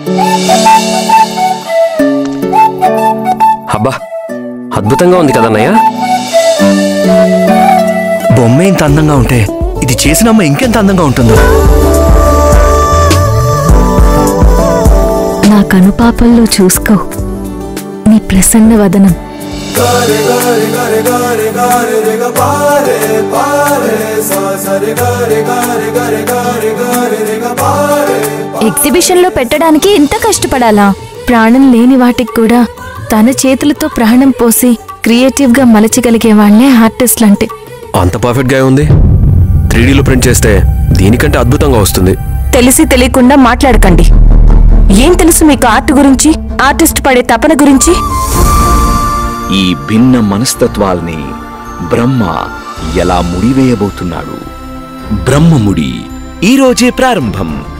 అబ్బా అద్భుతంగా ఉంది కదన్నయ్య బొమ్మ ఇంత అందంగా ఉంటే ఇది చేసిన అమ్మ ఇంకెంత అందంగా ఉంటుందో నా కనుపాపల్లో చూసుకో నీ ప్రసన్న వదనం ఎగ్జిబిషన్ లో పెట్టడానికి ఇంత కష్టపడాలా ప్రాణం లేని వాటికి కూడా తన చేతులతో ప్రాణం పోసి క్రియేటివ్ గా మలచగలిగే వాళ్లే ఆర్టిస్ట్లంటే అంత పర్ఫెక్ట్గా ఉంది త్రీడీలో ప్రింట్ చేస్తే దీనికంటే అద్భుతంగా వస్తుంది తెలిసి తెలియకుండా మాట్లాడకండి ఏం తెలుసు మీకు ఆర్ట్ గురించి ఆర్టిస్ట్ పడే తపన గురించి ఈ భిన్న మనస్తత్వాల్ని బ్రహ్మ ఎలా ముడివేయబోతున్నాడు బ్రహ్మముడి ఈ రోజే ప్రారంభం